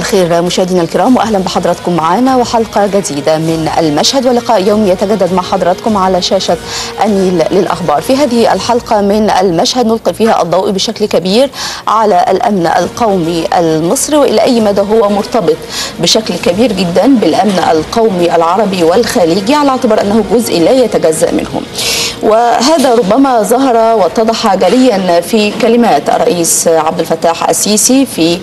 الخير مشاهدينا الكرام واهلا بحضراتكم معنا وحلقه جديده من المشهد ولقاء يومي يتجدد مع حضراتكم على شاشه النيل للاخبار. في هذه الحلقه من المشهد نلقي فيها الضوء بشكل كبير على الامن القومي المصري والى اي مدى هو مرتبط بشكل كبير جدا بالامن القومي العربي والخليجي على اعتبار انه جزء لا يتجزا منهم. وهذا ربما ظهر واتضح جليا في كلمات الرئيس عبد الفتاح السيسي في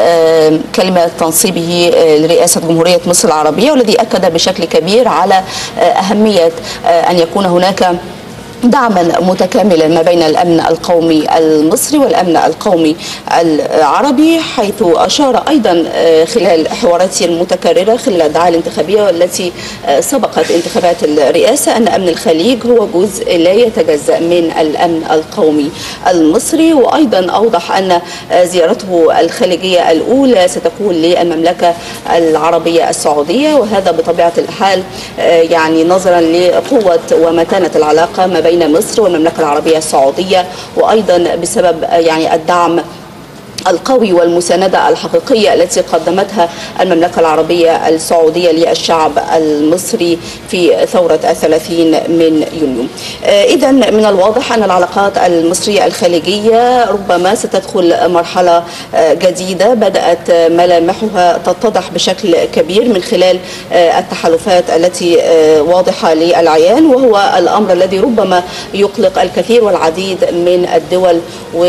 كلمة تنصيبه لرئاسة جمهورية مصر العربية والذي أكد بشكل كبير على أهمية أن يكون هناك دعما متكاملا ما بين الامن القومي المصري والامن القومي العربي حيث اشار ايضا خلال حواراته المتكرره خلال الدعايه الانتخابيه والتي سبقت انتخابات الرئاسه ان امن الخليج هو جزء لا يتجزا من الامن القومي المصري وايضا اوضح ان زيارته الخليجيه الاولى ستكون للمملكه العربيه السعوديه وهذا بطبيعه الحال يعني نظرا لقوه ومتانه العلاقه ما بين مصر والمملكه العربيه السعوديه وايضا بسبب يعني الدعم القوي والمساندة الحقيقية التي قدمتها المملكة العربية السعودية للشعب المصري في ثورة الثلاثين من يونيو إذا من الواضح أن العلاقات المصرية الخليجية ربما ستدخل مرحلة جديدة بدأت ملامحها تتضح بشكل كبير من خلال التحالفات التي واضحة للعيان وهو الأمر الذي ربما يقلق الكثير والعديد من الدول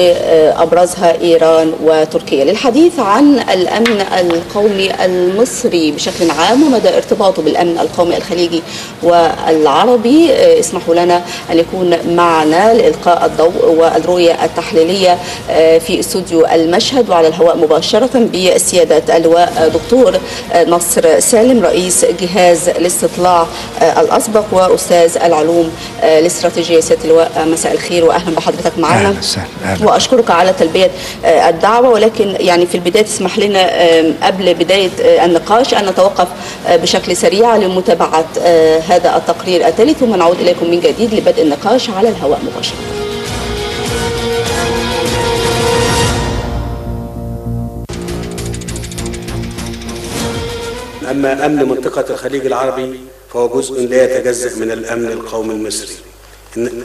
وأبرزها إيران وتركيا للحديث عن الأمن القومي المصري بشكل عام ومدى ارتباطه بالأمن القومي الخليجي والعربي اسمحوا لنا أن يكون معنا لإلقاء الضوء والرؤية التحليلية في استوديو المشهد وعلى الهواء مباشرة بسيادة اللواء دكتور نصر سالم رئيس جهاز الاستطلاع الأسبق وأستاذ العلوم الاستراتيجية سيادة اللواء مساء الخير وأهلا بحضرتك معنا وأشكرك على تلبية الدعوة ولكن يعني في البداية تسمح لنا قبل بداية النقاش أن نتوقف بشكل سريع لمتابعة هذا التقرير التالي ثم نعود إليكم من جديد لبدء النقاش على الهواء مباشرة أما أمن منطقة الخليج العربي فهو جزء لا يتجزأ من الأمن القومي المصري إن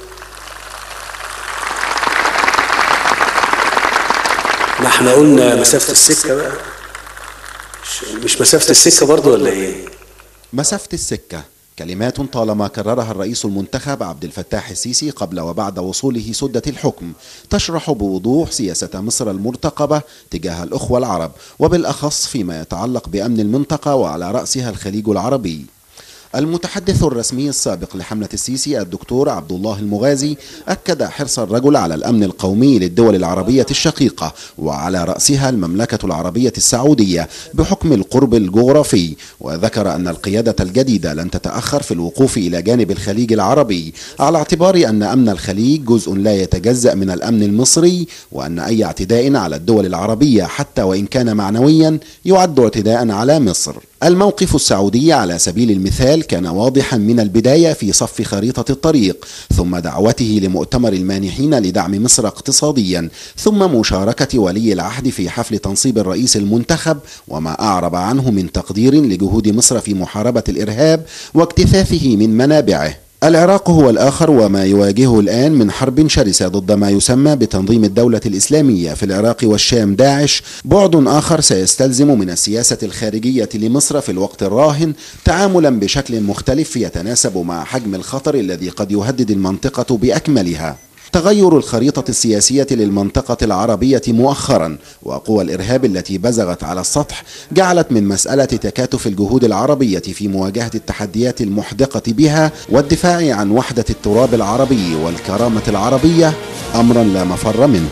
ما احنا قلنا مسافة السكة بقى مش مسافة السكة برضو ولا ايه مسافة السكة كلمات طالما كررها الرئيس المنتخب عبد الفتاح السيسي قبل وبعد وصوله سدة الحكم تشرح بوضوح سياسة مصر المرتقبة تجاه الأخوة العرب وبالأخص فيما يتعلق بأمن المنطقة وعلى رأسها الخليج العربي المتحدث الرسمي السابق لحملة السيسي الدكتور عبد الله المغازي أكد حرص الرجل على الأمن القومي للدول العربية الشقيقة وعلى رأسها المملكة العربية السعودية بحكم القرب الجغرافي وذكر أن القيادة الجديدة لن تتأخر في الوقوف إلى جانب الخليج العربي على اعتبار أن أمن الخليج جزء لا يتجزأ من الأمن المصري وأن أي اعتداء على الدول العربية حتى وإن كان معنويا يعد اعتداء على مصر الموقف السعودي على سبيل المثال كان واضحا من البداية في صف خريطة الطريق ثم دعوته لمؤتمر المانحين لدعم مصر اقتصاديا ثم مشاركة ولي العهد في حفل تنصيب الرئيس المنتخب وما أعرب عنه من تقدير لجهود مصر في محاربة الإرهاب واكتثاثه من منابعه العراق هو الآخر وما يواجهه الآن من حرب شرسة ضد ما يسمى بتنظيم الدولة الإسلامية في العراق والشام داعش بعد آخر سيستلزم من السياسة الخارجية لمصر في الوقت الراهن تعاملا بشكل مختلف يتناسب مع حجم الخطر الذي قد يهدد المنطقة بأكملها تغير الخريطة السياسية للمنطقة العربية مؤخرا وقوى الإرهاب التي بزغت على السطح جعلت من مسألة تكاتف الجهود العربية في مواجهة التحديات المحدقة بها والدفاع عن وحدة التراب العربي والكرامة العربية أمرا لا مفر منه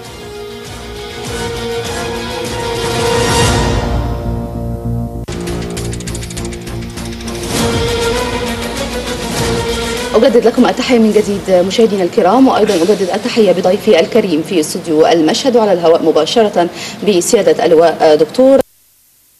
أجدد لكم التحية من جديد مشاهدينا الكرام وأيضا أجدد التحية بضيفي الكريم في استوديو المشهد وعلى الهواء مباشرة بسيادة اللواء دكتور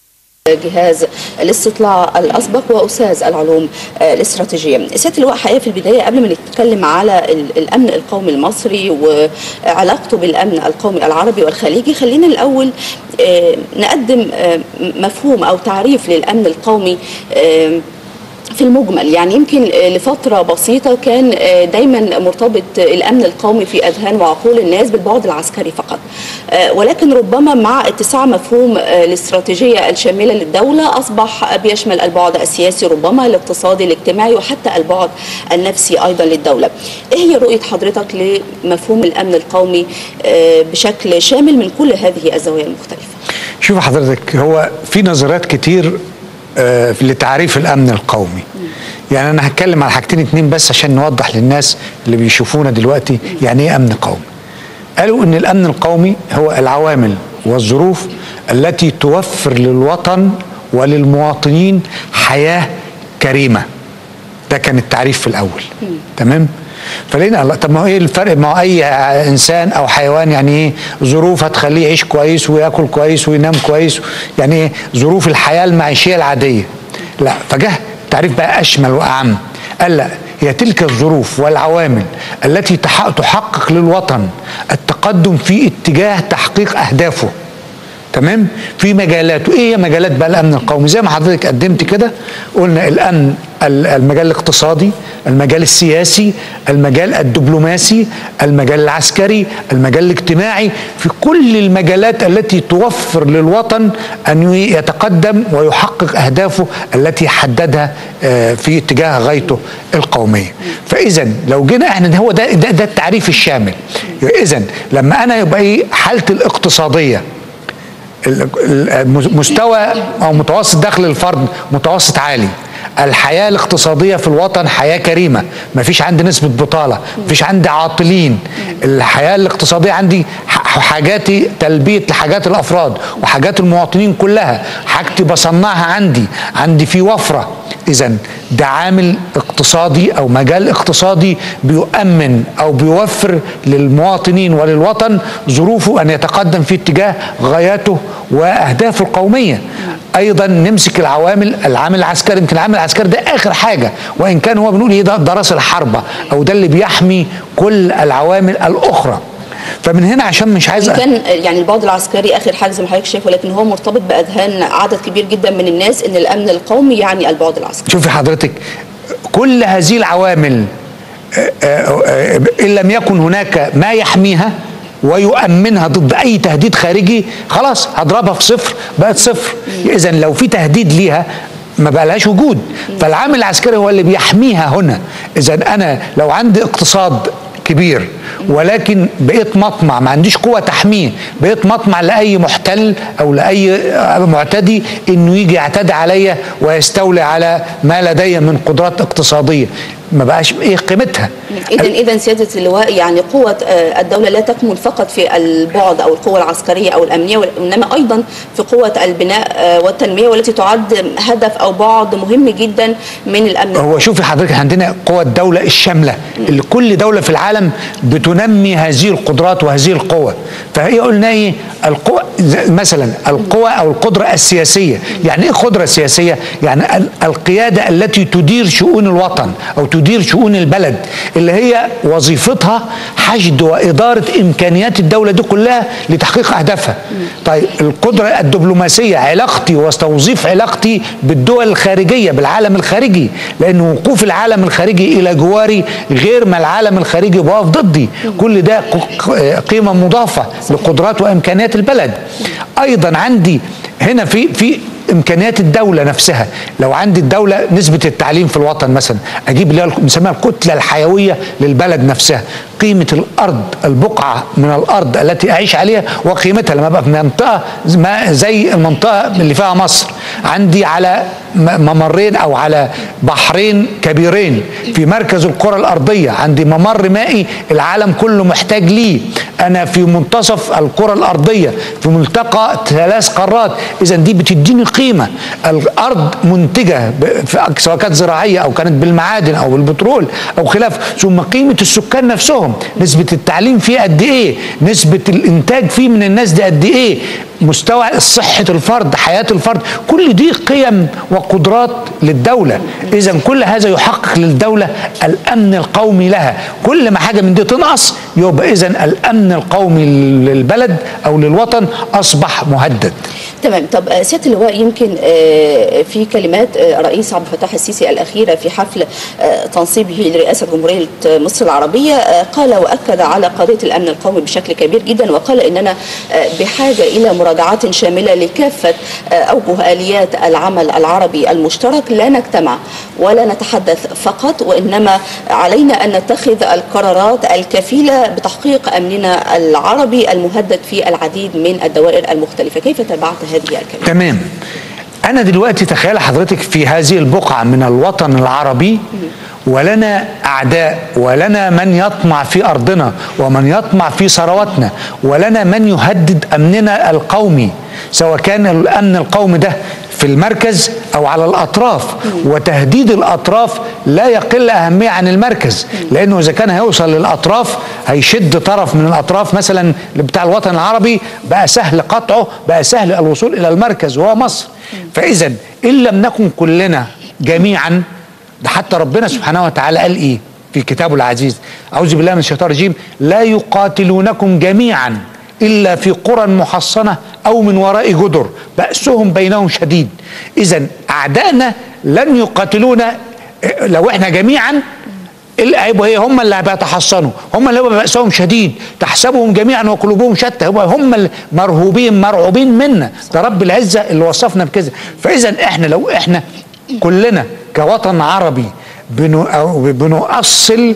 جهاز الاستطلاع الاسبق واستاذ العلوم الاستراتيجيه. سياده اللواء حقيقه في البدايه قبل ما نتكلم على الامن القومي المصري وعلاقته بالامن القومي العربي والخليجي خلينا الاول نقدم مفهوم او تعريف للامن القومي في المجمل يعني يمكن لفترة بسيطة كان دايما مرتبط الأمن القومي في أذهان وعقول الناس بالبعد العسكري فقط ولكن ربما مع اتساع مفهوم الاستراتيجية الشاملة للدولة أصبح بيشمل البعد السياسي ربما الاقتصادي الاجتماعي وحتى البعد النفسي أيضا للدولة إيه هي رؤية حضرتك لمفهوم الأمن القومي بشكل شامل من كل هذه الزوايا المختلفة شوف حضرتك هو في نظريات كتير لتعريف الامن القومي يعني انا هتكلم على حاجتين اتنين بس عشان نوضح للناس اللي بيشوفونا دلوقتي يعني ايه امن قومي قالوا ان الامن القومي هو العوامل والظروف التي توفر للوطن وللمواطنين حياه كريمه ده كان التعريف في الاول تمام فلقينا الله طب ما هو ايه الفرق مع اي انسان او حيوان يعني ايه ظروف هتخليه يعيش كويس وياكل كويس وينام كويس يعني ايه ظروف الحياه المعيشيه العاديه لا فجه تعريف بقى اشمل واعم قال لا هي تلك الظروف والعوامل التي تحقق للوطن التقدم في اتجاه تحقيق اهدافه تمام في مجالات وايه هي مجالات بقى الامن القومي زي ما حضرتك قدمت كده قلنا الامن المجال الاقتصادي المجال السياسي المجال الدبلوماسي المجال العسكري المجال الاجتماعي في كل المجالات التي توفر للوطن ان يتقدم ويحقق اهدافه التي حددها في اتجاه غايته القوميه فاذا لو جينا احنا هو ده ده, ده التعريف الشامل اذا لما انا يبقى ايه حالتي الاقتصاديه مستوى او متوسط دخل الفرد متوسط عالي الحياة الاقتصادية في الوطن حياة كريمة ما فيش عندي نسبة بطالة ما فيش عندي عاطلين الحياة الاقتصادية عندي حاجاتي تلبية لحاجات الأفراد وحاجات المواطنين كلها حاجتي بصنعها عندي عندي في وفرة إذا ده عامل اقتصادي أو مجال اقتصادي بيؤمن أو بيوفر للمواطنين وللوطن ظروفه أن يتقدم في اتجاه غاياته وأهدافه القومية ايضا نمسك العوامل العامل العسكري يمكن العامل العسكري ده اخر حاجه وان كان هو بنقول ايه ده ده راس الحربه او ده اللي بيحمي كل العوامل الاخرى فمن هنا عشان مش عايز كان يعني البعد العسكري اخر حاجه زي ما حضرتك شايف ولكن هو مرتبط باذهان عدد كبير جدا من الناس ان الامن القومي يعني البعد العسكري شوفي حضرتك كل هذه العوامل ان لم يكن هناك ما يحميها ويؤمنها ضد اي تهديد خارجي خلاص هضربها في صفر بقت صفر اذا لو في تهديد ليها ما بقالهاش وجود فالعامل العسكري هو اللي بيحميها هنا اذا انا لو عندي اقتصاد كبير ولكن بقيت مطمع ما عنديش قوة تحميه بقيت مطمع لأي محتل أو لأي معتدي إنه يجي يعتدي عليا ويستولي على ما لدي من قدرات اقتصادية ما بقاش ايه قيمتها اذا اذا سياده اللواء يعني قوه الدوله لا تكمن فقط في البعد او القوه العسكريه او الامنيه وانما ايضا في قوه البناء والتنميه والتي تعد هدف او بعد مهم جدا من الامن هو شوفي حضرتك عندنا قوه الدوله الشامله اللي كل دوله في العالم بتنمي هذه القدرات وهذه القوه فهي قلنا ايه القوة مثلا القوة او القدره السياسيه يعني ايه قدره سياسيه يعني القياده التي تدير شؤون الوطن او تدير شؤون البلد اللي هي وظيفتها حشد وإدارة إمكانيات الدولة دي كلها لتحقيق أهدافها طيب القدرة الدبلوماسية علاقتي وتوظيف علاقتي بالدول الخارجية بالعالم الخارجي لأن وقوف العالم الخارجي إلى جواري غير ما العالم الخارجي بيقف ضدي كل ده قيمة مضافة لقدرات وإمكانيات البلد أيضا عندي هنا في في امكانيات الدوله نفسها لو عندي الدوله نسبه التعليم في الوطن مثلا اجيب اللي بنسميها الكتله الحيويه للبلد نفسها قيمه الارض البقعه من الارض التي اعيش عليها وقيمتها لما ابقى في منطقه ما زي المنطقه اللي فيها مصر عندي على ممرين او على بحرين كبيرين في مركز الكره الارضيه عندي ممر مائي العالم كله محتاج ليه انا في منتصف الكره الارضيه في ملتقى ثلاث قارات اذا دي بتديني قيمه الارض منتجه سواء كانت زراعيه او كانت بالمعادن او بالبترول او خلاف ثم قيمه السكان نفسهم نسبه التعليم فيه قد ايه نسبه الانتاج فيه من الناس دي قد ايه مستوى صحة الفرد حياة الفرد كل دي قيم وقدرات للدولة إذا كل هذا يحقق للدولة الأمن القومي لها كل ما حاجة من دي تنقص يبقى إذا الأمن القومي للبلد أو للوطن أصبح مهدد تمام طب آه، سياده اللواء يمكن آه، في كلمات آه، رئيس عبد الفتاح السيسي الاخيره في حفل آه، تنصيبه لرئاسه جمهوريه مصر العربيه آه، قال واكد على قضيه الامن القومي بشكل كبير جدا وقال اننا آه، بحاجه الى مراجعات شامله لكافه آه، اوجه اليات العمل العربي المشترك لا نجتمع ولا نتحدث فقط وانما علينا ان نتخذ القرارات الكفيله بتحقيق امننا العربي المهدد في العديد من الدوائر المختلفه كيف تابعت هذه الكلمات تمام أنا دلوقتي تخيل حضرتك في هذه البقعة من الوطن العربي ولنا أعداء ولنا من يطمع في أرضنا ومن يطمع في ثرواتنا ولنا من يهدد أمننا القومي سواء كان الأمن القومي ده في المركز أو على الأطراف وتهديد الأطراف لا يقل أهمية عن المركز لأنه إذا كان هيوصل للأطراف هيشد طرف من الأطراف مثلا بتاع الوطن العربي بقى سهل قطعه بقى سهل الوصول إلى المركز وهو مصر فإذا إن لم نكن كلنا جميعا ده حتى ربنا سبحانه وتعالى قال ايه في كتابه العزيز اعوذ بالله من الشيطان الرجيم لا يقاتلونكم جميعا الا في قرى محصنه او من وراء جدر باسهم بينهم شديد اذا اعدائنا لن يقاتلونا إيه، لو احنا جميعا اللي هيبقوا ايه هم اللي بيتحصنوا هم اللي هيبقى بأسهم شديد تحسبهم جميعا وقلوبهم شتى هم هم المرهوبين مرعوبين منا ده رب العزه اللي وصفنا بكذا فاذا احنا لو احنا كلنا كوطن عربي بنو أو بنؤصل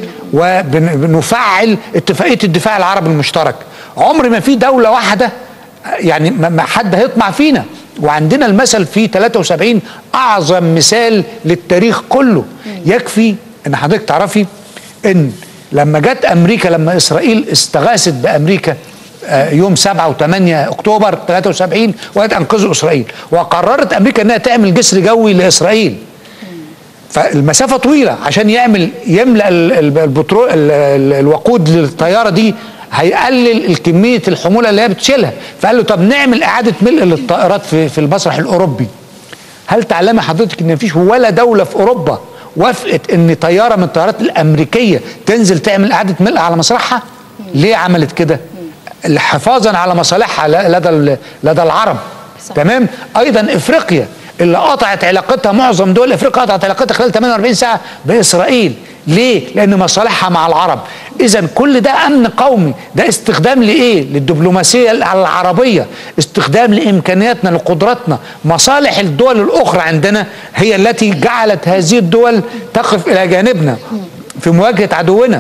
وبنفعل اتفاقيه الدفاع العربي المشترك عمر ما في دوله واحده يعني ما ما حد هيطمع فينا وعندنا المثل في 73 اعظم مثال للتاريخ كله يكفي ان حضرتك تعرفي ان لما جت امريكا لما اسرائيل استغاثت بامريكا آه، يوم 7 و8 اكتوبر 73 وقت انقذوا اسرائيل وقررت امريكا انها تعمل جسر جوي لاسرائيل فالمسافه طويله عشان يعمل يملا ال- ال- البترول ال- ال- الوقود للطياره دي هيقلل الكميه الحموله اللي هي بتشيلها فقال له طب نعمل اعاده ملء للطائرات في في المسرح الاوروبي هل تعلمي حضرتك ان مفيش ولا دوله في اوروبا وافقت ان طياره من الطيارات الامريكيه تنزل تعمل اعاده ملء على مسرحها ليه عملت كده حفاظا على مصالحها ل- لدى ال- لدى العرب صح. تمام ايضا افريقيا اللي قطعت علاقتها معظم دول افريقيا قطعت علاقتها خلال 48 ساعه باسرائيل ليه لان مصالحها مع العرب اذا كل ده امن قومي ده استخدام لايه للدبلوماسيه العربيه استخدام لامكانياتنا لقدراتنا مصالح الدول الاخرى عندنا هي التي جعلت هذه الدول تقف الى جانبنا في مواجهه عدونا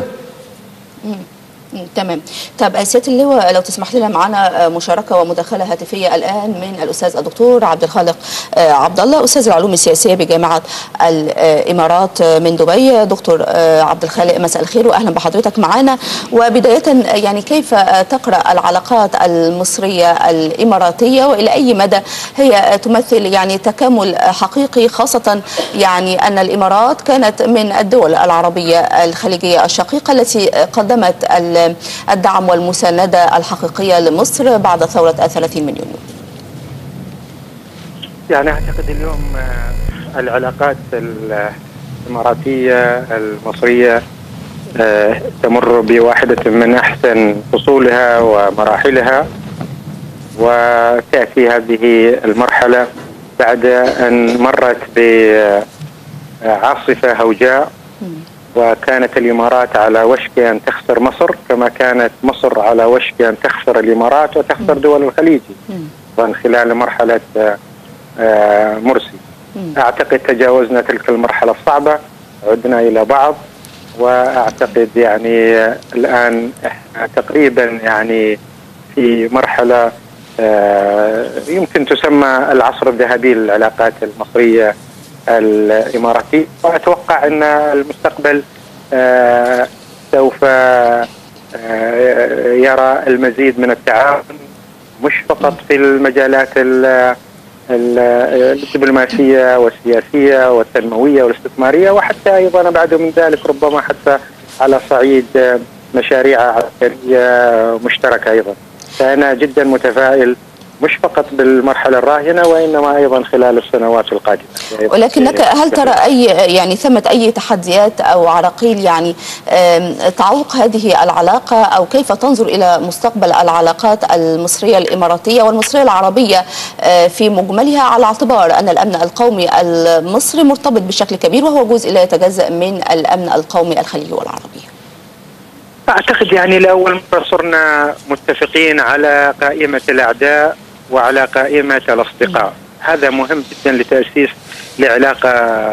مم، تمام طب سياده اللواء لو تسمح لنا معنا آه، مشاركه ومداخله هاتفيه الان من الاستاذ الدكتور عبد الخالق آه، عبد الله استاذ العلوم السياسيه بجامعه الامارات آه، من دبي دكتور آه، عبد الخالق مساء الخير واهلا بحضرتك معنا وبدايه آه، يعني كيف آه، تقرا العلاقات المصريه الاماراتيه والى اي مدى هي آه، تمثل يعني تكامل آه، حقيقي خاصه يعني ان الامارات كانت من الدول العربيه الخليجيه الشقيقه التي قدمت ال- الدعم والمسانده الحقيقيه لمصر بعد ثوره 30 من يونيو. يعني اعتقد اليوم آه، العلاقات الاماراتيه المصريه آه، تمر بواحده من احسن فصولها ومراحلها وتاتي هذه المرحله بعد ان مرت بعاصفه هوجاء وكانت الامارات على وشك ان تخسر مصر كما كانت مصر على وشك ان تخسر الامارات وتخسر دول الخليج من خلال مرحله آه، آه، مرسي اعتقد تجاوزنا تلك المرحله الصعبه عدنا الى بعض واعتقد يعني آه، الان إحنا تقريبا يعني في مرحله آه، يمكن تسمى العصر الذهبي للعلاقات المصريه الاماراتيه واتوقع ان المستقبل آه، سوف آه، يرى المزيد من التعاون مش فقط في المجالات ال- ال- الدبلوماسيه والسياسيه والتنمويه والاستثماريه وحتى ايضا بعد من ذلك ربما حتى على صعيد مشاريع عسكريه مشتركه ايضا. فانا جدا متفائل مش فقط بالمرحله الراهنه وانما ايضا خلال السنوات القادمه. ولكنك هل ترى اي يعني ثمه اي تحديات او عراقيل يعني آم، تعوق هذه العلاقه او كيف تنظر الى مستقبل العلاقات المصريه الاماراتيه والمصريه العربيه آه، في مجملها على اعتبار ان الامن القومي المصري مرتبط بشكل كبير وهو جزء لا يتجزا من الامن القومي الخليجي والعربي. اعتقد يعني لاول مره صرنا متفقين على قائمه الاعداء وعلى قائمه الاصدقاء هذا مهم جدا لتاسيس لعلاقه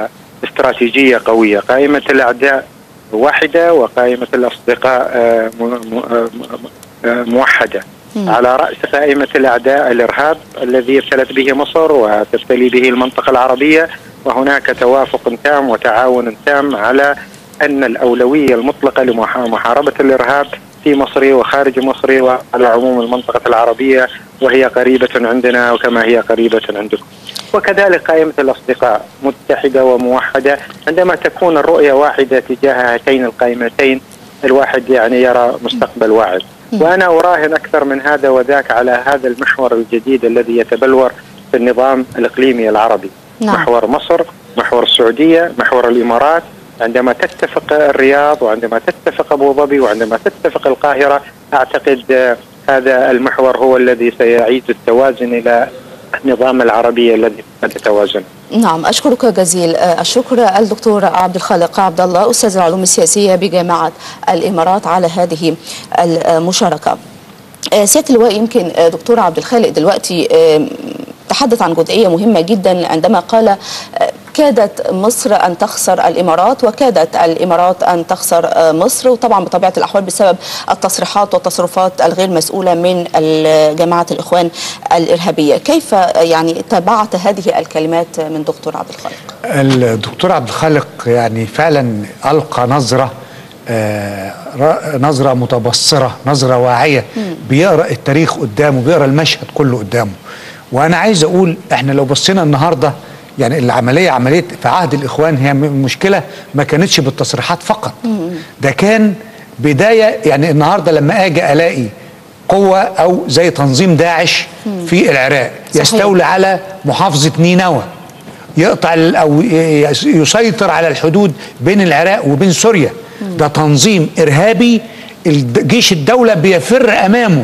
استراتيجيه قويه قائمه الاعداء واحده وقائمه الاصدقاء آه، م- م- آه، آه، موحده على راس قائمه الاعداء الارهاب الذي ابتلت به مصر وتبتلي به المنطقه العربيه وهناك توافق تام وتعاون تام على ان الاولويه المطلقه لمحاربه الارهاب في مصر وخارج مصر وعلى عموم المنطقه العربيه وهي قريبه عندنا وكما هي قريبه عندكم. وكذلك قائمه الاصدقاء متحده وموحده عندما تكون الرؤيه واحده تجاه هاتين القائمتين الواحد يعني يرى مستقبل واعد. وانا اراهن اكثر من هذا وذاك على هذا المحور الجديد الذي يتبلور في النظام الاقليمي العربي. نعم. محور مصر، محور السعوديه، محور الامارات، عندما تتفق الرياض وعندما تتفق ابو ظبي وعندما تتفق القاهره اعتقد آه، هذا المحور هو الذي سيعيد التوازن الى النظام العربي الذي يتوازن. نعم أشكرك جزيل الشكر الدكتور عبد الخالق عبد الله أستاذ العلوم السياسية بجامعة الإمارات على هذه المشاركة آه، سيادة اللواء يمكن آه، دكتور عبد الخالق دلوقتي آه، تحدث عن جزئية مهمة جدا عندما قال آه، كادت مصر أن تخسر الإمارات وكادت الإمارات أن تخسر آه، مصر وطبعا بطبيعة الأحوال بسبب التصريحات والتصرفات الغير مسؤولة من ال- جماعة الإخوان الإرهابية كيف آه، يعني تابعت هذه الكلمات من دكتور عبد الخالق الدكتور عبد الخالق يعني فعلا ألقى نظرة آه، ر- نظرة متبصرة نظرة واعية بيقرأ التاريخ قدامه بيقرأ المشهد كله قدامه وأنا عايز أقول إحنا لو بصينا النهاردة يعني العملية عملية في عهد الإخوان هي م- المشكلة ما كانتش بالتصريحات فقط ده كان بداية يعني النهاردة لما أجي ألاقي قوة أو زي تنظيم داعش في العراق صحيح. يستولي على محافظة نينوى يقطع ال- او ي- يسيطر على الحدود بين العراق وبين سوريا ده تنظيم ارهابي الد- جيش الدوله بيفر امامه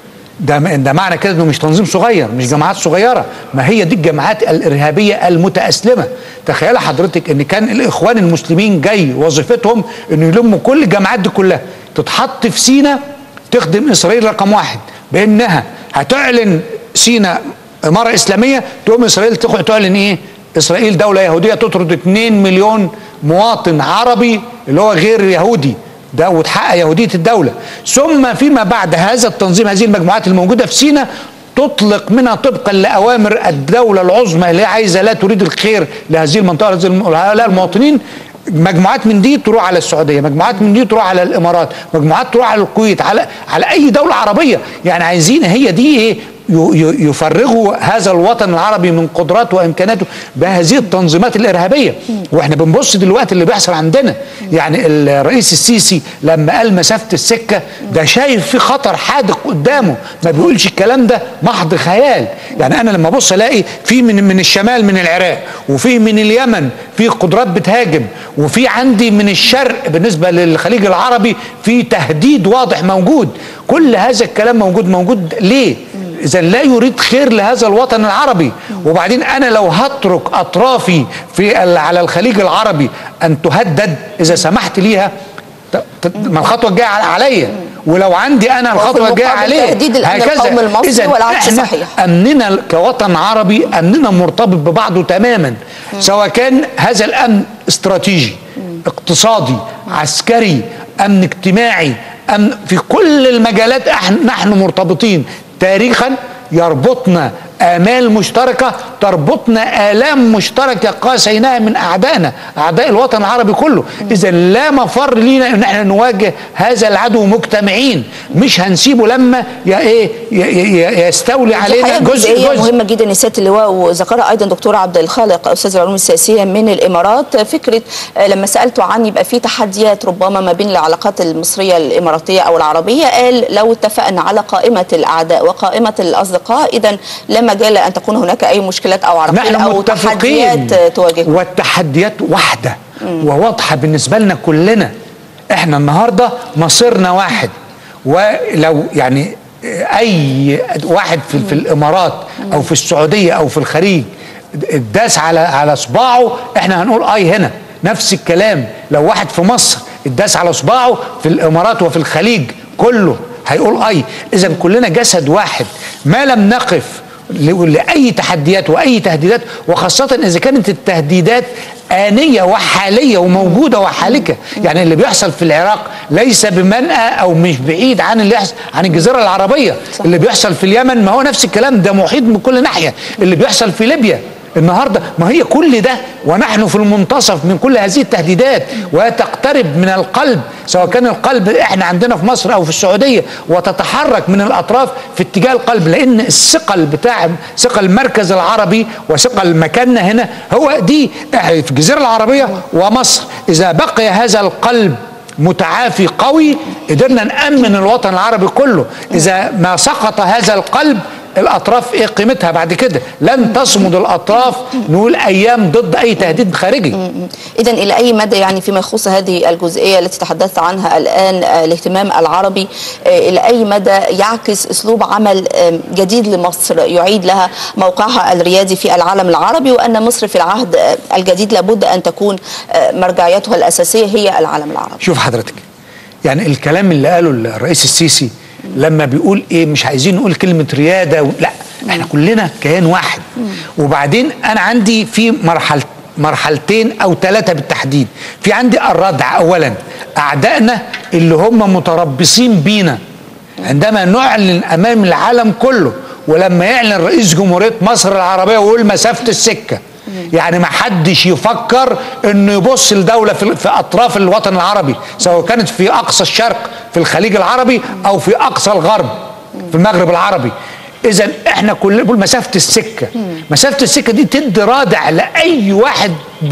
ده م- ده معنى كده انه مش تنظيم صغير مش جماعات صغيره ما هي دي الجماعات الارهابيه المتاسلمه تخيل حضرتك ان كان الاخوان المسلمين جاي وظيفتهم انه يلموا كل الجماعات دي كلها تتحط في سينا تخدم اسرائيل رقم واحد بانها هتعلن سينا اماره اسلاميه تقوم اسرائيل تخ- تعلن ايه؟ اسرائيل دوله يهوديه تطرد 2 مليون مواطن عربي اللي هو غير يهودي ده وتحقق يهوديه الدوله ثم فيما بعد هذا التنظيم هذه المجموعات الموجوده في سينا تطلق منها طبقا لاوامر الدوله العظمى اللي هي عايزه لا تريد الخير لهذه المنطقه لهذه الم- لهؤلاء المواطنين مجموعات من دي تروح على السعوديه مجموعات من دي تروح على الامارات مجموعات تروح على الكويت على على اي دوله عربيه يعني عايزين هي دي ايه ي- ي- يفرغوا هذا الوطن العربي من قدراته وامكاناته بهذه التنظيمات الارهابيه واحنا بنبص دلوقتي اللي بيحصل عندنا يعني الرئيس السيسي لما قال مسافه السكه ده شايف في خطر حادق قدامه ما بيقولش الكلام ده محض خيال يعني انا لما ابص الاقي في من من الشمال من العراق وفي من اليمن في قدرات بتهاجم وفي عندي من الشرق بالنسبه للخليج العربي في تهديد واضح موجود كل هذا الكلام موجود موجود ليه اذا لا يريد خير لهذا الوطن العربي وبعدين انا لو هترك اطرافي في ال- على الخليج العربي ان تهدد اذا سمحت ليها ت- ت- ما الخطوه الجايه على- عليا ولو عندي انا وفي الخطوه الجايه المقابل عليه تهديد الأمن القومي المصري إذن والعكس إحنا صحيح. امننا كوطن عربي امننا مرتبط ببعضه تماما سواء كان هذا الامن استراتيجي اقتصادي عسكري امن اجتماعي امن في كل المجالات إحنا- نحن مرتبطين تاريخا يربطنا آمال مشتركة تربطنا آلام مشتركة قاسيناها من أعدائنا أعداء الوطن العربي كله إذا لا مفر لينا إن احنا نواجه هذا العدو مجتمعين مش هنسيبه لما ي- إيه ي- ي- يستولي دي علينا حقيقة جزء جزئية جزء مهمة جدا يا سيادة اللواء وذكرها أيضا دكتور عبد الخالق أستاذ العلوم السياسية من الإمارات فكرة آه، لما سألته عن يبقى في تحديات ربما ما بين العلاقات المصرية الإماراتية أو العربية قال لو اتفقنا على قائمة الأعداء وقائمة الأصدقاء إذا لا مجال أن تكون هناك أي مشكلات أو عراقيل نحن أو متفقين تحديات آه، تواجهنا والتحديات واحدة وواضحة بالنسبة لنا كلنا احنا النهاردة مصيرنا واحد ولو يعني اي واحد في, في الامارات او في السعودية او في الخليج داس على على صباعه احنا هنقول اي هنا نفس الكلام لو واحد في مصر اتداس على صباعه في الامارات وفي الخليج كله هيقول اي اذا كلنا جسد واحد ما لم نقف ل- لاي تحديات واي تهديدات وخاصه اذا كانت التهديدات آنية وحالية وموجودة وحالكة يعني اللي بيحصل في العراق ليس بمنأى أو مش بعيد عن اللي يحصل عن الجزيرة العربية صح. اللي بيحصل في اليمن ما هو نفس الكلام ده محيط من كل ناحية اللي بيحصل في ليبيا النهارده ما هي كل ده ونحن في المنتصف من كل هذه التهديدات وتقترب من القلب سواء كان القلب احنا عندنا في مصر او في السعوديه وتتحرك من الاطراف في اتجاه القلب لان الثقل بتاع ثقل المركز العربي وثقل مكاننا هنا هو دي إحنا في الجزيره العربيه ومصر اذا بقي هذا القلب متعافي قوي قدرنا نأمن الوطن العربي كله إذا ما سقط هذا القلب الأطراف إيه قيمتها بعد كده لن تصمد الأطراف نقول أيام ضد أي تهديد خارجي إذا إلى أي مدى يعني فيما يخص هذه الجزئية التي تحدثت عنها الآن آه، الاهتمام العربي آه، إلى أي مدى يعكس أسلوب عمل آه، جديد لمصر يعيد لها موقعها الريادي في العالم العربي وأن مصر في العهد آه، الجديد لابد أن تكون آه، مرجعيتها الأساسية هي العالم العربي شوف حضرتك يعني الكلام اللي قاله الرئيس السيسي لما بيقول ايه مش عايزين نقول كلمه رياده و... لا احنا كلنا كيان واحد وبعدين انا عندي في مرحله مرحلتين او ثلاثه بالتحديد في عندي الردع اولا اعدائنا اللي هم متربصين بينا عندما نعلن امام العالم كله ولما يعلن رئيس جمهوريه مصر العربيه ويقول مسافه السكه يعني ما حدش يفكر انه يبص لدوله في, في اطراف الوطن العربي سواء كانت في اقصى الشرق في الخليج العربي او في اقصى الغرب في المغرب العربي اذا احنا كل بقول مسافه السكه مسافه السكه دي تدي رادع لاي واحد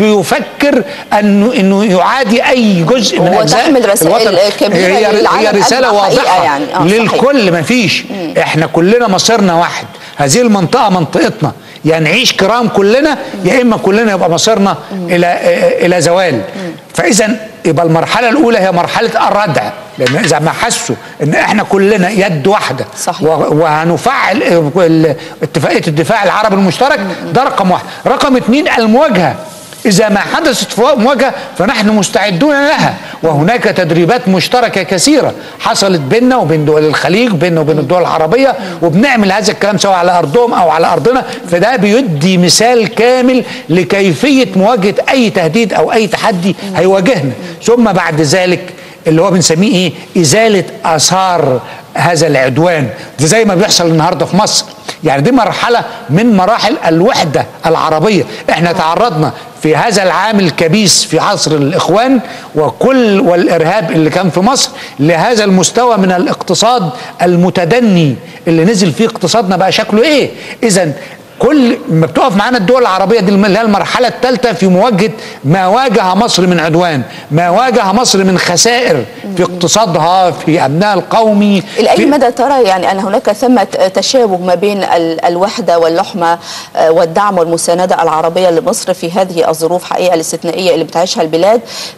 بيفكر انه انه يعادي اي جزء من اجزاء وتحمل رسائل الوطن. كبيرة هي, هي للعالم رساله أجمع حقيقة واضحه يعني. آه، صحيح. للكل ما فيش احنا كلنا مصيرنا واحد هذه المنطقه منطقتنا يا نعيش كرام كلنا يا اما كلنا يبقى مصيرنا الى الى زوال فاذا يبقى المرحله الاولى هي مرحله الردع لان اذا ما حسوا ان احنا كلنا يد واحده صحيح. و- وهنفعل ال- اتفاقيه الدفاع العربي المشترك ده رقم واحد رقم اثنين المواجهه إذا ما حدثت فوا- مواجهة فنحن مستعدون لها وهناك تدريبات مشتركة كثيرة حصلت بيننا وبين دول الخليج بيننا وبين الدول العربية وبنعمل هذا الكلام سواء على أرضهم أو على أرضنا فده بيدي مثال كامل لكيفية مواجهة أي تهديد أو أي تحدي هيواجهنا ثم بعد ذلك اللي هو بنسميه ايه ازاله اثار هذا العدوان ده زي ما بيحصل النهارده في مصر يعني دي مرحله من مراحل الوحده العربيه احنا تعرضنا في هذا العام الكبيس في عصر الاخوان وكل والارهاب اللي كان في مصر لهذا المستوى من الاقتصاد المتدني اللي نزل فيه اقتصادنا بقى شكله ايه اذا كل ما بتقف معانا الدول العربيه دي اللي هي المرحله الثالثه في مواجهه ما واجه مصر من عدوان، ما واجه مصر من خسائر في اقتصادها في امنها القومي إلى أي في مدى ترى يعني أن هناك ثمة تشابه ما بين ال- الوحدة واللحمة آه، والدعم والمساندة العربية لمصر في هذه الظروف حقيقة الاستثنائية اللي بتعيشها البلاد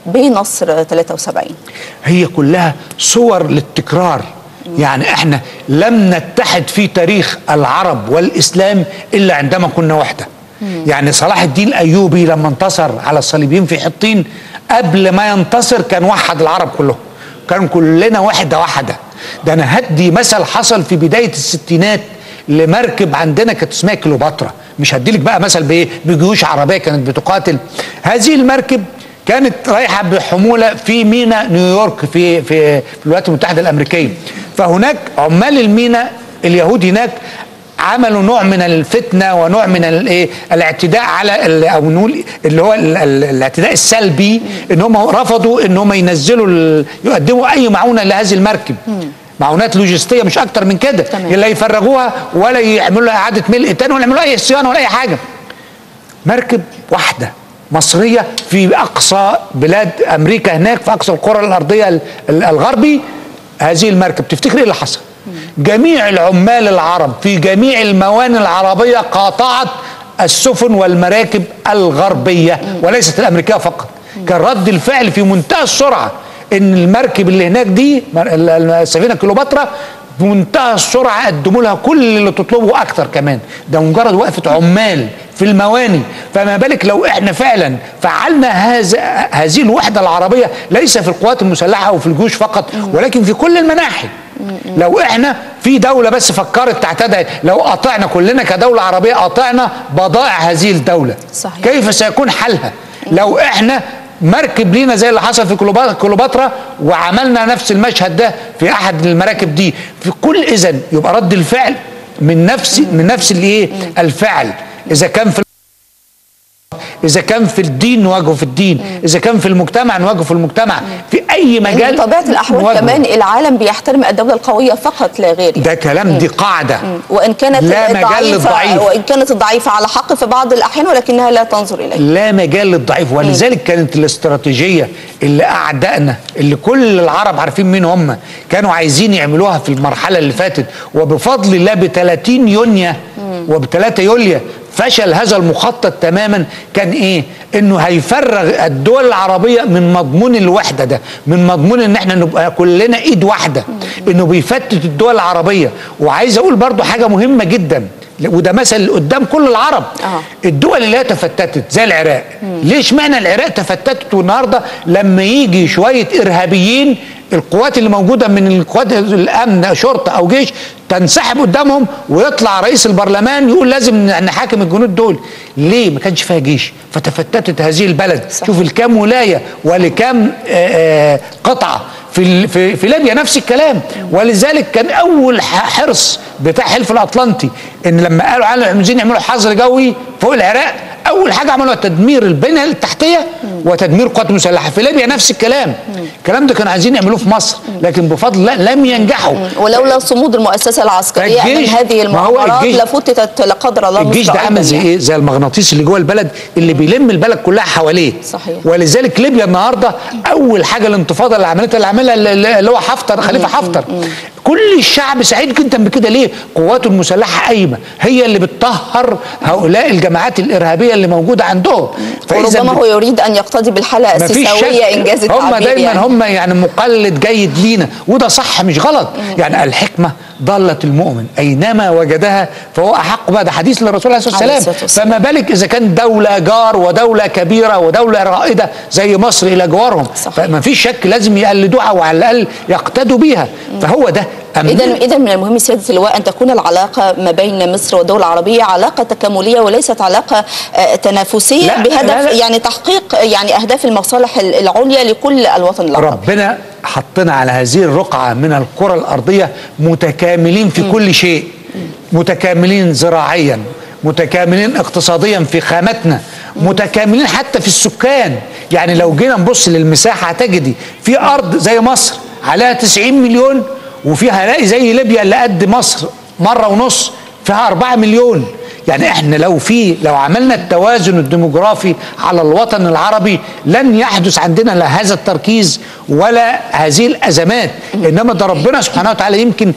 بنصر 73 هي كلها صور للتكرار يعني احنا لم نتحد في تاريخ العرب والاسلام الا عندما كنا وحده يعني صلاح الدين الايوبي لما انتصر على الصليبيين في حطين قبل ما ينتصر كان وحد العرب كلهم كان كلنا وحده واحده ده انا هدي مثل حصل في بدايه الستينات لمركب عندنا كانت اسمها كليوباترا مش هديلك بقى مثل بايه بجيوش عربيه كانت بتقاتل هذه المركب كانت رايحه بحموله في ميناء نيويورك في في في الولايات المتحده الامريكيه فهناك عمال الميناء اليهود هناك عملوا نوع من الفتنه ونوع من الايه الاعتداء على ال- او نقول اللي هو ال- ال- الاعتداء السلبي ان هم رفضوا ان هم ينزلوا ال- يقدموا اي معونه لهذه المركب معونات لوجستيه مش اكتر من كده تمام. لا يفرغوها ولا يعملوا لها اعاده ملء تاني ولا يعملوا اي صيانه ولا اي حاجه مركب واحده مصريه في اقصى بلاد امريكا هناك في اقصى القرى الارضيه ال- ال- الغربي هذه المركب تفتكر ايه اللي حصل؟ جميع العمال العرب في جميع الموانئ العربيه قاطعت السفن والمراكب الغربيه وليست الامريكيه فقط كان رد الفعل في منتهى السرعه ان المركب اللي هناك دي مر- ال- ال- السفينه كليوباترا بمنتهى السرعه قدموا لها كل اللي تطلبه واكثر كمان ده مجرد وقفه عمال في المواني فما بالك لو احنا فعلا فعلنا هذا هذه الوحده العربيه ليس في القوات المسلحه او في الجيوش فقط ولكن في كل المناحي لو احنا في دوله بس فكرت تعتدي لو قطعنا كلنا كدوله عربيه قطعنا بضائع هذه الدوله صحيح. كيف سيكون حلها لو احنا مركب لينا زي اللي حصل في كليوبا- كليوباترا وعملنا نفس المشهد ده في احد المراكب دي في كل اذا يبقى رد الفعل من نفس من نفس الايه الفعل اذا كان في اذا كان في الدين نواجهه في الدين اذا كان في المجتمع نواجهه في المجتمع في اي يعني مجال بطبيعه الاحوال نواجهه. كمان العالم بيحترم الدوله القويه فقط لا غير ده كلام دي قاعده وان كانت لا مجال الضعيفة- للضعيف. وان كانت الضعيفه على حق في بعض الاحيان ولكنها لا تنظر اليه لا مجال للضعيف ولذلك كانت الاستراتيجية اللي أعدائنا اللي كل العرب عارفين مين هم كانوا عايزين يعملوها في المرحلة اللي فاتت وبفضل الله ب 30 يونيو وب 3 يوليو فشل هذا المخطط تماما كان ايه انه هيفرغ الدول العربيه من مضمون الوحده ده من مضمون ان احنا نبقى كلنا ايد واحده انه بيفتت الدول العربيه وعايز اقول برضو حاجه مهمه جدا وده مثل قدام كل العرب آه. الدول اللي هي تفتتت زي العراق ليش معنى العراق تفتتت والنهارده لما يجي شويه ارهابيين القوات اللي موجوده من القوات الامن شرطه او جيش تنسحب قدامهم ويطلع رئيس البرلمان يقول لازم نحاكم الجنود دول ليه ما كانش فيها جيش فتفتتت هذه البلد صح. شوف الكام ولايه ولكام آه، آه، قطعه في ال- في في ليبيا نفس الكلام ولذلك كان اول ح- حرص بتاع حلف الاطلنطي ان لما قالوا على عايزين يعملوا حظر جوي فوق العراق اول حاجه عملوها تدمير البنيه التحتيه وتدمير قوات مسلحه في ليبيا نفس الكلام الكلام ده كانوا عايزين يعملوه في مصر لكن بفضل الله لم ينجحوا ولولا صمود المؤسسه العسكريه امام الجيش- هذه ما هو المؤامرات الجيش- لفتتت لا قدر الله الجيش مصر ده أيضاً عامل زي يعني. ايه زي المغناطيس اللي جوه البلد اللي بيلم البلد كلها حواليه صحيح. ولذلك ليبيا النهارده اول حاجه الانتفاضه اللي عملتها اللي عملها اللي اللي هو حفتر خليفه حفتر كل الشعب سعيد جدا بكده ليه قواته المسلحه قايمه هي اللي بتطهر هؤلاء الجماعات الارهابيه اللي موجوده عندهم فإذا وربما بت- هو يريد ان يقتدي بالحاله مفيش السيساويه شك انجاز هم التعبير دايما يعني. هم يعني مقلد جيد لينا وده صح مش غلط يعني الحكمه ضلت المؤمن اينما وجدها فهو احق بها ده حديث للرسول عليه الصلاه عليه والسلام الصلاة والسلام. فما بالك اذا كان دوله جار ودوله كبيره ودوله رائده زي مصر الى جوارهم صحيح. فما فيش شك لازم يقلدوها وعلى الاقل يقتدوا بيها فهو ده أمن- اذا اذا من المهم سياده اللواء ان تكون العلاقه ما بين مصر والدول العربيه علاقه تكامليه وليست علاقه آه، تنافسيه لا، بهدف لا، لا. يعني تحقيق يعني اهداف المصالح العليا لكل الوطن العربي ربنا حطنا على هذه الرقعة من الكرة الأرضية متكاملين في كل شيء متكاملين زراعيا متكاملين اقتصاديا في خامتنا متكاملين حتى في السكان يعني لو جينا نبص للمساحة هتجدي في أرض زي مصر عليها 90 مليون وفيها هنلاقي زي ليبيا اللي قد مصر مرة ونص فيها 4 مليون يعني احنا لو في لو عملنا التوازن الديموغرافي على الوطن العربي لن يحدث عندنا لا هذا التركيز ولا هذه الازمات انما ده ربنا سبحانه وتعالى يمكن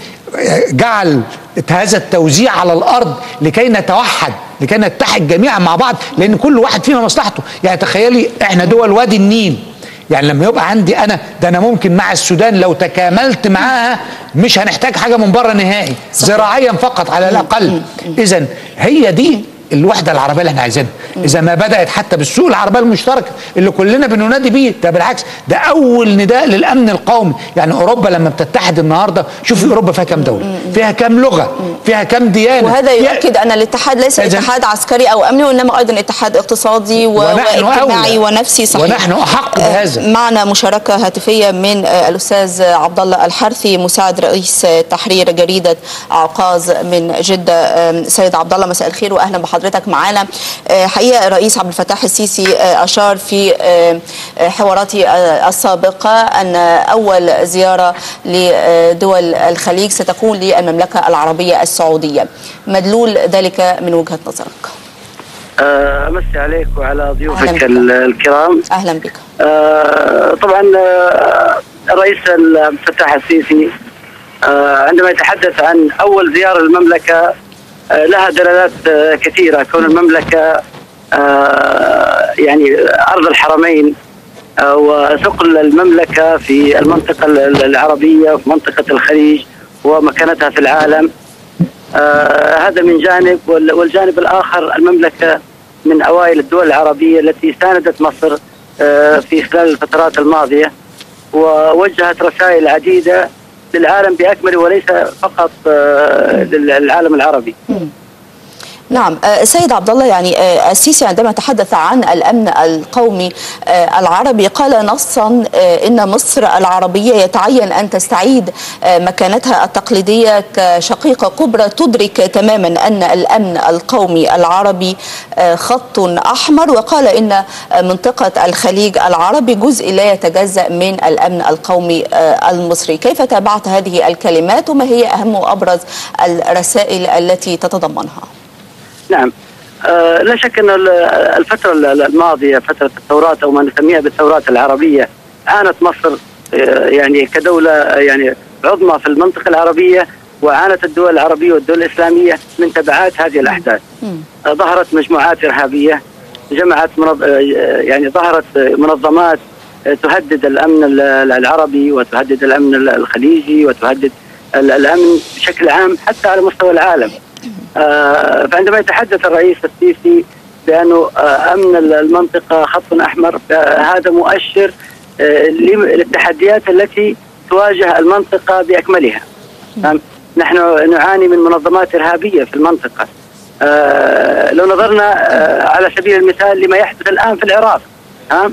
جعل هذا التوزيع على الارض لكي نتوحد لكي نتحد جميعا مع بعض لان كل واحد فينا مصلحته يعني تخيلي احنا دول وادي النيل يعني لما يبقى عندي انا ده انا ممكن مع السودان لو تكاملت معاها مش هنحتاج حاجه من بره نهائي صحيح. زراعيا فقط على الاقل اذا هي دي الوحده العربيه اللي احنا عايزينها اذا ما بدات حتى بالسوق العربيه المشتركه اللي كلنا بننادي بيه ده بالعكس ده اول نداء للامن القومي يعني اوروبا لما بتتحد النهارده شوفي اوروبا فيها كام دوله فيها كام لغه فيها كام ديانه وهذا فيها- يؤكد ان الاتحاد ليس إذن- اتحاد عسكري او امني وانما ايضا اتحاد اقتصادي و- ونحن واجتماعي أولى. ونفسي صحيح ونحن أحق آه، بهذا. معنا مشاركه هاتفيه من آه، الاستاذ عبد الله الحرثي مساعد رئيس آه، تحرير جريده عكاظ من جده آه، سيد عبد الله مساء الخير واهلا بحضرتك معنا آه، حقيقه الرئيس عبد الفتاح السيسي آه، اشار في آه، آه، حواراته آه، السابقه ان اول زياره لدول الخليج ستكون للمملكه العربيه السعوديه مدلول ذلك من وجهه نظرك آه، امسي عليك وعلى أهلاً ضيوفك بك. ال- الكرام اهلا بك آه، طبعا آه، الرئيس عبد الفتاح السيسي آه، عندما يتحدث عن اول زياره للمملكه آه، لها دلالات آه، كثيره كون المملكه آه، يعني ارض الحرمين آه، وثقل المملكه في المنطقه ال- العربيه وفي منطقه الخليج ومكانتها في العالم آه هذا من جانب وال- والجانب الاخر المملكه من اوائل الدول العربيه التي ساندت مصر آه في خلال الفترات الماضيه ووجهت رسائل عديده للعالم باكمله وليس فقط آه للعالم العربي. نعم آه، سيد عبد الله يعني آه، السيسي عندما تحدث عن الامن القومي آه، العربي قال نصا آه، ان مصر العربيه يتعين ان تستعيد آه، مكانتها التقليديه كشقيقه كبرى تدرك تماما ان الامن القومي العربي آه، خط احمر وقال ان آه، منطقه الخليج العربي جزء لا يتجزا من الامن القومي آه، المصري، كيف تابعت هذه الكلمات وما هي اهم وابرز الرسائل التي تتضمنها؟ نعم آه لا شك ان ال- الفتره ال- الماضيه فتره الثورات او ما نسميها بالثورات العربيه عانت مصر آه يعني كدوله آه، يعني عظمى في المنطقه العربيه وعانت الدول العربيه والدول الاسلاميه من تبعات هذه الاحداث. آه ظهرت مجموعات ارهابيه جمعت منظ... آه، يعني ظهرت آه، منظمات آه، تهدد الامن ال- العربي وتهدد الامن ال- الخليجي وتهدد ال- الامن بشكل عام حتى على مستوى العالم. آه، فعندما يتحدث الرئيس السيسي بانه آه، امن المنطقه خط احمر آه، هذا مؤشر آه، لم- للتحديات التي تواجه المنطقه باكملها. نعم، نحن نعاني من منظمات ارهابيه في المنطقه. آه، لو نظرنا آه، على سبيل المثال لما يحدث الان في العراق ها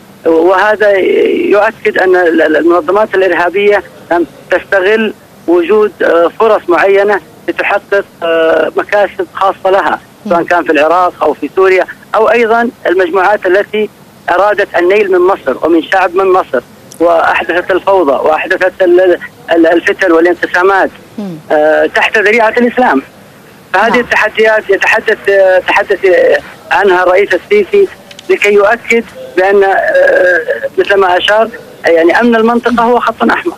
وهذا يؤكد ان ال- المنظمات الارهابيه نعم، تستغل وجود آه، فرص معينه لتحقق آه، مكاسب خاصه لها سواء كان في العراق او في سوريا او ايضا المجموعات التي ارادت النيل من مصر ومن شعب من مصر واحدثت الفوضى واحدثت ال- ال- الفتن والانقسامات آه، تحت ذريعه الاسلام فهذه نعم. التحديات يتحدث تحدث عنها الرئيس السيسي لكي يؤكد بان آه، مثل ما اشار يعني امن المنطقه هو خط احمر.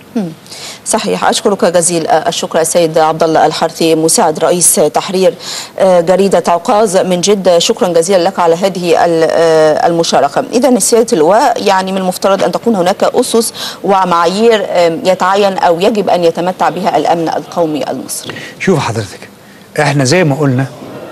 صحيح أشكرك جزيل الشكر السيد عبد الله الحرثي مساعد رئيس تحرير آه، جريدة عكاظ من جدة شكرا جزيلا لك على هذه ال- آه، المشاركة إذا سيادة اللواء يعني من المفترض أن تكون هناك أسس ومعايير آه، يتعين أو يجب أن يتمتع بها الأمن القومي المصري شوف حضرتك احنا زي ما قلنا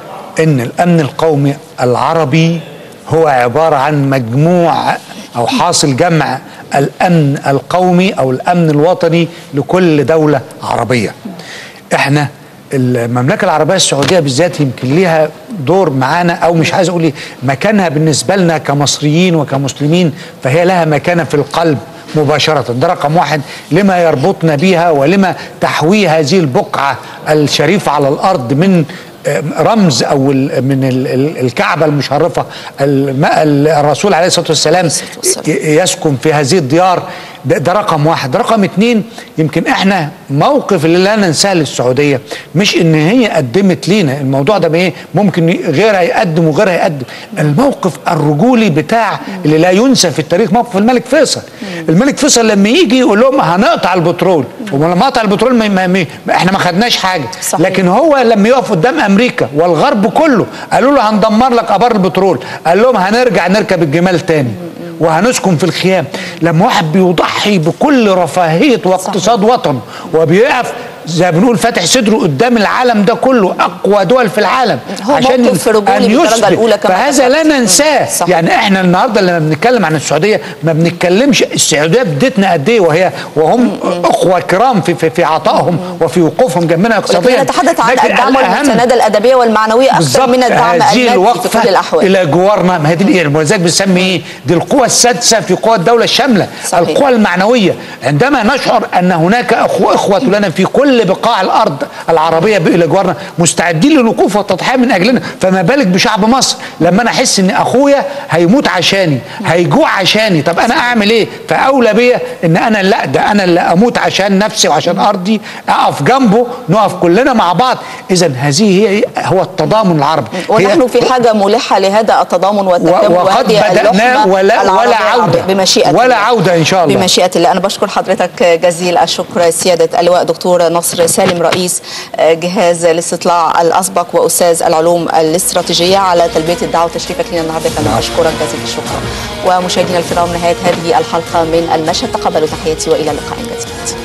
ان الامن القومي العربي هو عباره عن مجموع او حاصل جمع الامن القومي او الامن الوطني لكل دوله عربيه احنا المملكه العربيه السعوديه بالذات يمكن ليها دور معانا او مش عايز اقول إيه، مكانها بالنسبه لنا كمصريين وكمسلمين فهي لها مكانه في القلب مباشرة ده رقم واحد لما يربطنا بها ولما تحوي هذه البقعة الشريفة على الأرض من آه، رمز أو ال- من ال- ال- الكعبة المشرفة الم- الرسول عليه الصلاة والسلام والسلام. ي- يسكن في هذه الديار ده, ده رقم واحد رقم اتنين يمكن احنا موقف اللي لا ننساه للسعودية مش ان هي قدمت لينا الموضوع ده بايه ممكن ي- غيرها يقدم وغيرها يقدم الموقف الرجولي بتاع اللي لا ينسى في التاريخ موقف الملك فيصل الملك فيصل لما يجي يقول لهم هنقطع البترول ولما قطع البترول ما ما ما احنا ما خدناش حاجه صحيح. لكن هو لما يقف قدام امريكا والغرب كله قالوا له هندمر لك ابار البترول قال لهم هنرجع نركب الجمال تاني وهنسكن في الخيام لما واحد بيضحي بكل رفاهيه واقتصاد وطنه وبيقف زي ما بنقول فاتح صدره قدام العالم ده كله اقوى دول في العالم هو موقف رجولي بالدرجة يثبت. الأولى كما فهذا لا ذكرت. ننساه صحيح. يعني احنا النهارده لما بنتكلم عن السعوديه ما بنتكلمش السعوديه بدتنا قد ايه وهي وهم اخوه كرام في في, في عطائهم وفي وقوفهم جنبنا اقتصاديا ولكن نتحدث عن لكن الدعم الأهم والمساندة الأدبية والمعنوية أكثر بالظبط من الدعم هذه المادي في الوقفة كل الأحوال إلى جوارنا ما هي دي ولذلك بنسمي إيه؟ دي القوى السادسة في قوى الدولة الشاملة صحيح. القوى المعنوية عندما نشعر أن هناك أخوة, إخوة لنا في كل بقاع الأرض العربية إلى جوارنا مستعدين للوقوف والتضحية من أجلنا فما بالك بشعب مصر لما أنا أحس أن أخويا هيموت عشاني هيجوع عشاني طب أنا أعمل إيه فأولى بيا أن أنا لا ده أنا اللي أموت عشان نفسي وعشان أرضي أقف جنبه نقف كلنا مع بعض إذا هذه هي هو التضامن العربي ونحن هي- في حاجة ملحة لهذا التضامن والتكامل وقد وهذه بدأنا اللحمة ولا- العربية ولا عودة. بمشيئة ولا الله. عودة إن شاء الله. بمشيئة الله أنا بشكر حضرتك جزيل الشكر سيادة اللواء دكتور نصر سالم رئيس جهاز الاستطلاع الأسبق وأستاذ العلوم الاستراتيجية على تلبية الدعوة وتشريفك لنا النهاردة كما أشكرك جزيل الشكر ومشاهدينا الكرام نهاية هذه الحلقة من المشهد تقبلوا تحياتي وإلى لقاء جديد